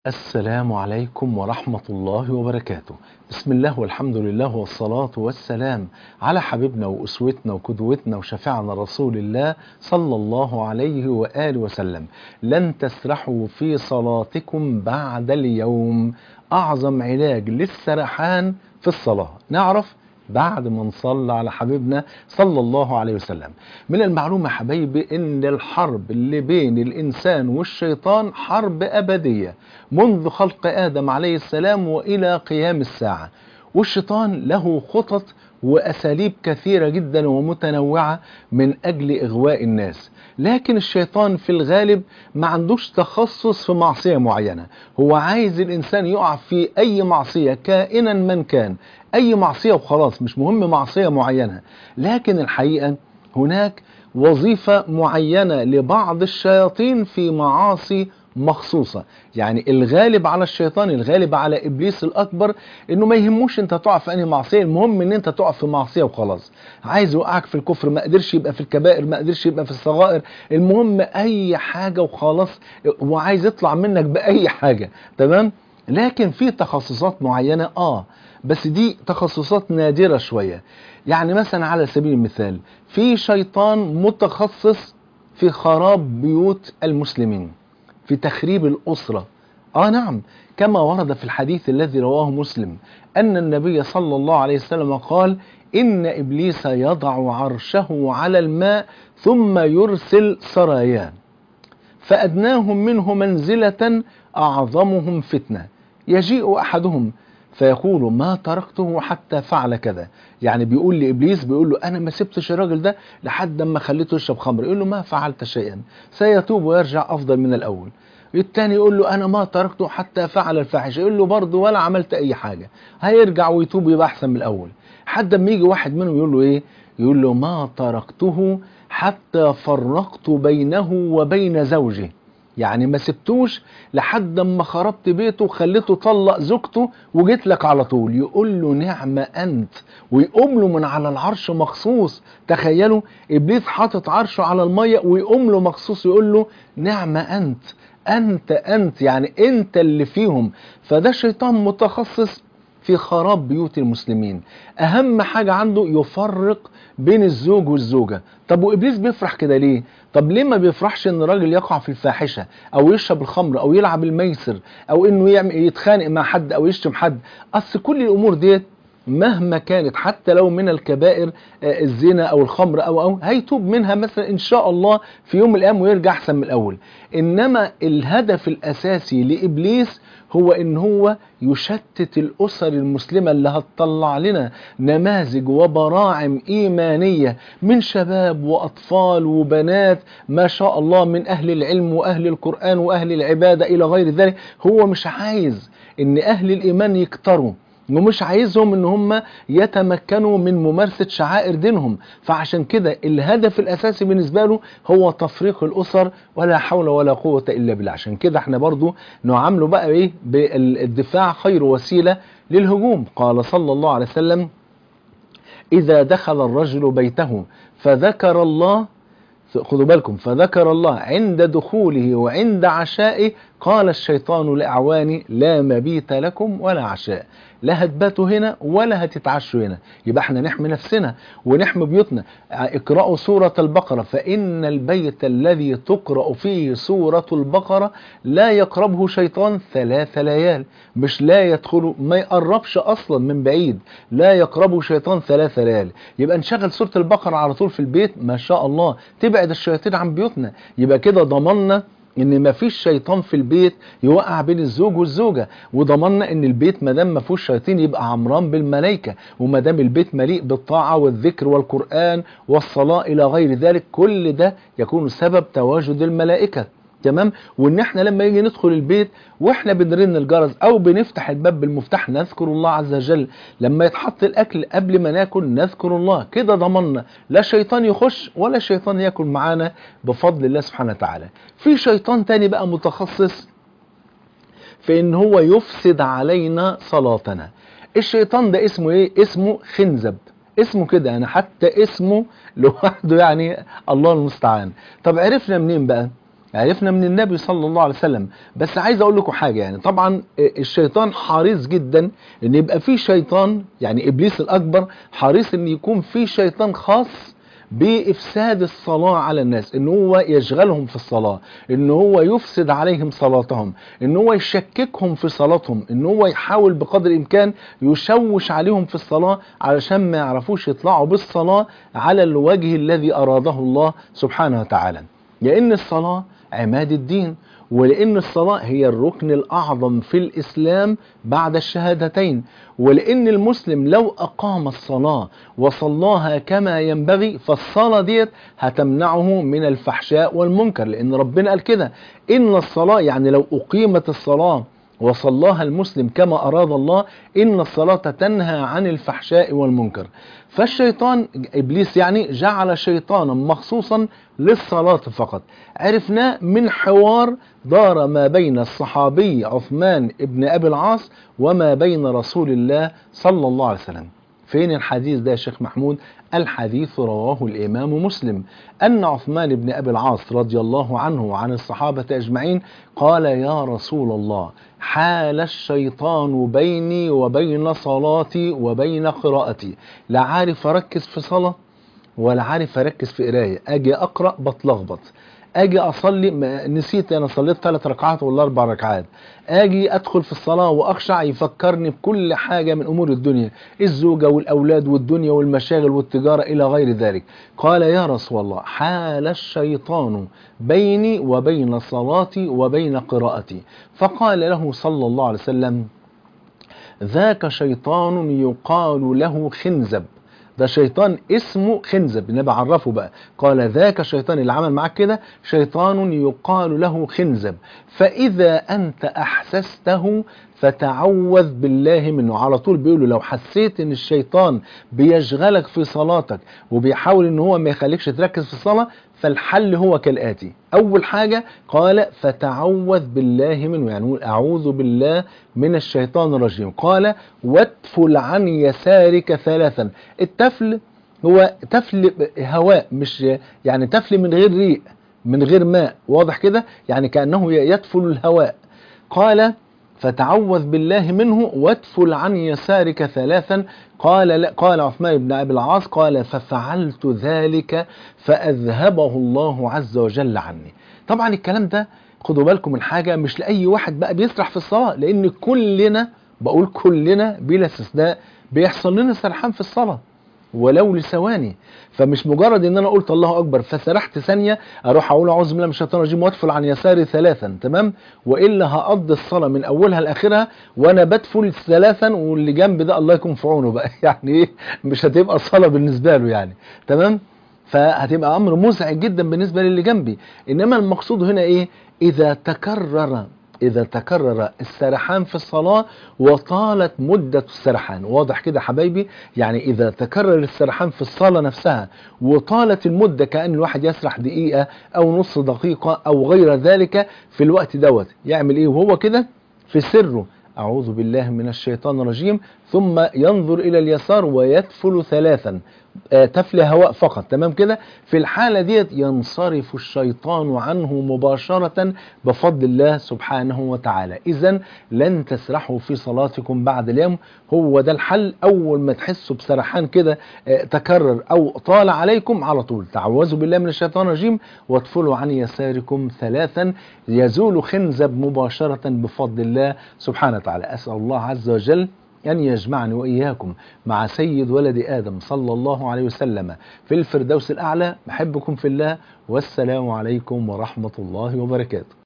السلام عليكم ورحمة الله وبركاته بسم الله والحمد لله والصلاة والسلام على حبيبنا وأسوتنا وقدوتنا وشفيعنا رسول الله صلى الله عليه وآله وسلم لن تسرحوا في صلاتكم بعد اليوم أعظم علاج للسرحان في الصلاة نعرف بعد ما نصلى على حبيبنا صلى الله عليه وسلم من المعلومة حبايبي ان الحرب اللي بين الانسان والشيطان حرب ابدية منذ خلق ادم عليه السلام والى قيام الساعة والشيطان له خطط واساليب كثيرة جدا ومتنوعة من اجل اغواء الناس لكن الشيطان في الغالب ما عندوش تخصص في معصية معينة هو عايز الانسان يقع في اي معصية كائنا من كان اي معصية وخلاص مش مهم معصية معينة لكن الحقيقة هناك وظيفة معينة لبعض الشياطين في معاصي مخصوصة يعني الغالب على الشيطان الغالب على ابليس الاكبر انه ما يهموش انت تقع في انهي معصيه المهم ان انت تقع في معصيه وخلاص عايز يوقعك في الكفر ما قدرش يبقى في الكبائر ما قدرش يبقى في الصغائر المهم اي حاجه وخلاص وعايز يطلع منك باي حاجه تمام لكن في تخصصات معينه اه بس دي تخصصات نادره شويه يعني مثلا على سبيل المثال في شيطان متخصص في خراب بيوت المسلمين في تخريب الأسرة آه نعم كما ورد في الحديث الذي رواه مسلم أن النبي صلى الله عليه وسلم قال إن إبليس يضع عرشه على الماء ثم يرسل سرايان فأدناهم منه منزلة أعظمهم فتنة يجيء أحدهم فيقول ما تركته حتى فعل كذا يعني بيقول لابليس بيقول له انا ما سبتش الراجل ده لحد ما خليته يشرب خمر يقول له ما فعلت شيئا سيتوب ويرجع افضل من الاول التاني يقول له انا ما تركته حتى فعل الفاحشه يقول له برضه ولا عملت اي حاجه هيرجع ويتوب يبقى احسن من الاول حد ما يجي واحد منهم يقول له ايه يقول له ما تركته حتى فرقت بينه وبين زوجه يعني ما سبتوش لحد ما خربت بيته وخليته طلق زوجته وجيت لك على طول يقول له نعم انت ويقوم له من على العرش مخصوص تخيلوا ابليس حاطط عرشه على الميه ويقوم له مخصوص يقول له نعم انت انت انت يعني انت اللي فيهم فده شيطان متخصص في خراب بيوت المسلمين اهم حاجة عنده يفرق بين الزوج والزوجة طب وابليس بيفرح كده ليه طب ليه ما بيفرحش ان الراجل يقع في الفاحشة او يشرب الخمر او يلعب الميسر او انه يعمل يتخانق مع حد او يشتم حد اصل كل الامور ديت مهما كانت حتى لو من الكبائر الزنا او الخمر او او هيتوب منها مثلا ان شاء الله في يوم من الايام ويرجع احسن من الاول انما الهدف الاساسي لابليس هو ان هو يشتت الاسر المسلمه اللي هتطلع لنا نماذج وبراعم ايمانيه من شباب واطفال وبنات ما شاء الله من اهل العلم واهل القران واهل العباده الى غير ذلك هو مش عايز ان اهل الايمان يكتروا ومش عايزهم ان هم يتمكنوا من ممارسة شعائر دينهم فعشان كده الهدف الاساسي بالنسبة له هو تفريق الاسر ولا حول ولا قوة الا بالله عشان كده احنا برضو نعامله بقى ايه بالدفاع خير وسيلة للهجوم قال صلى الله عليه وسلم اذا دخل الرجل بيته فذكر الله خدوا بالكم فذكر الله عند دخوله وعند عشائه قال الشيطان لأعواني لا مبيت لكم ولا عشاء لا هتباتوا هنا ولا هتتعشوا هنا يبقى احنا نحمي نفسنا ونحمي بيوتنا اقرأوا سورة البقرة فإن البيت الذي تقرأ فيه سورة البقرة لا يقربه شيطان ثلاث ليال مش لا يدخله ما يقربش أصلا من بعيد لا يقربه شيطان ثلاث ليال يبقى نشغل سورة البقرة على طول في البيت ما شاء الله تبعد الشياطين عن بيوتنا يبقى كده ضمننا ان مفيش شيطان في البيت يوقع بين الزوج والزوجه وضمننا ان البيت ما دام ما فيهوش شياطين يبقى عمران بالملائكه وما دام البيت مليء بالطاعه والذكر والقران والصلاه الى غير ذلك كل ده يكون سبب تواجد الملائكه تمام وان احنا لما يجي ندخل البيت واحنا بنرن الجرس او بنفتح الباب بالمفتاح نذكر الله عز وجل لما يتحط الاكل قبل ما ناكل نذكر الله كده ضمننا لا شيطان يخش ولا شيطان ياكل معانا بفضل الله سبحانه وتعالى في شيطان تاني بقى متخصص في ان هو يفسد علينا صلاتنا الشيطان ده اسمه ايه اسمه خنزب اسمه كده يعني حتى اسمه لوحده يعني الله المستعان طب عرفنا منين بقى عرفنا من النبي صلى الله عليه وسلم بس عايز اقول لكم حاجه يعني طبعا الشيطان حريص جدا ان يبقى في شيطان يعني ابليس الاكبر حريص ان يكون في شيطان خاص بإفساد الصلاة على الناس إن هو يشغلهم في الصلاة إن هو يفسد عليهم صلاتهم إن هو يشككهم في صلاتهم إن هو يحاول بقدر الإمكان يشوش عليهم في الصلاة علشان ما يعرفوش يطلعوا بالصلاة على الوجه الذي أراده الله سبحانه وتعالى لأن الصلاة عماد الدين ولأن الصلاة هي الركن الأعظم في الإسلام بعد الشهادتين ولأن المسلم لو أقام الصلاة وصلاها كما ينبغي فالصلاة ديت هتمنعه من الفحشاء والمنكر لأن ربنا قال كده إن الصلاة يعني لو أقيمت الصلاة وصلاها المسلم كما أراد الله إن الصلاة تنهى عن الفحشاء والمنكر فالشيطان إبليس يعني جعل شيطانا مخصوصا للصلاة فقط عرفناه من حوار دار ما بين الصحابي عثمان ابن أبي العاص وما بين رسول الله صلى الله عليه وسلم فين الحديث ده يا شيخ محمود الحديث رواه الإمام مسلم أن عثمان بن أبي العاص رضي الله عنه وعن الصحابة أجمعين قال يا رسول الله حال الشيطان بيني وبين صلاتي وبين قراءتي لا عارف أركز في صلاة ولا عارف أركز في قراية أجي أقرأ بتلخبط اجي اصلي نسيت انا صليت ثلاث ركعات ولا اربع ركعات اجي ادخل في الصلاه واخشع يفكرني بكل حاجه من امور الدنيا الزوجه والاولاد والدنيا والمشاغل والتجاره الى غير ذلك قال يا رسول الله حال الشيطان بيني وبين صلاتي وبين قراءتي فقال له صلى الله عليه وسلم ذاك شيطان يقال له خنزب ده شيطان اسمه خنزب النبي عرفه بقى قال ذاك الشيطان اللي عمل معاك كده شيطان يقال له خنزب فإذا أنت أحسسته فتعوذ بالله منه على طول بيقولوا لو حسيت ان الشيطان بيشغلك في صلاتك وبيحاول ان هو ما يخليكش تركز في الصلاة فالحل هو كالآتي أول حاجة قال فتعوذ بالله منه يعني نقول أعوذ بالله من الشيطان الرجيم قال واتفل عن يسارك ثلاثا التفل هو تفل هواء مش يعني تفل من غير ريق من غير ماء واضح كده يعني كأنه يدفل الهواء قال فتعوذ بالله منه واتفل عن يسارك ثلاثا قال لا قال عثمان بن ابي العاص قال ففعلت ذلك فاذهبه الله عز وجل عني طبعا الكلام ده خدوا بالكم من حاجه مش لاي واحد بقى بيسرح في الصلاه لان كلنا بقول كلنا بلا استثناء بيحصل لنا سرحان في الصلاه ولو لثواني فمش مجرد ان انا قلت الله اكبر فسرحت ثانيه اروح اقول اعوذ بالله من الشيطان الرجيم وادفل عن يساري ثلاثا تمام والا هقضي الصلاه من اولها لاخرها وانا بدفل ثلاثا واللي جنبي ده الله يكون في عونه بقى يعني ايه مش هتبقى صلاه بالنسبه له يعني تمام فهتبقى امر مزعج جدا بالنسبه للي جنبي انما المقصود هنا ايه اذا تكرر إذا تكرر السرحان في الصلاة وطالت مدة السرحان واضح كده حبايبي يعني إذا تكرر السرحان في الصلاة نفسها وطالت المدة كأن الواحد يسرح دقيقة أو نص دقيقة أو غير ذلك في الوقت دوت يعمل إيه وهو كده في سره أعوذ بالله من الشيطان الرجيم ثم ينظر إلى اليسار ويتفل ثلاثا تفل هواء فقط تمام كده في الحالة ديت ينصرف الشيطان عنه مباشرة بفضل الله سبحانه وتعالى إذا لن تسرحوا في صلاتكم بعد اليوم هو ده الحل أول ما تحسوا بسرحان كده تكرر أو طال عليكم على طول تعوذوا بالله من الشيطان الرجيم وادفلوا عن يساركم ثلاثا يزول خنزب مباشرة بفضل الله سبحانه وتعالى أسأل الله عز وجل أن يجمعني وإياكم مع سيد ولد آدم صلى الله عليه وسلم في الفردوس الأعلى بحبكم في الله والسلام عليكم ورحمة الله وبركاته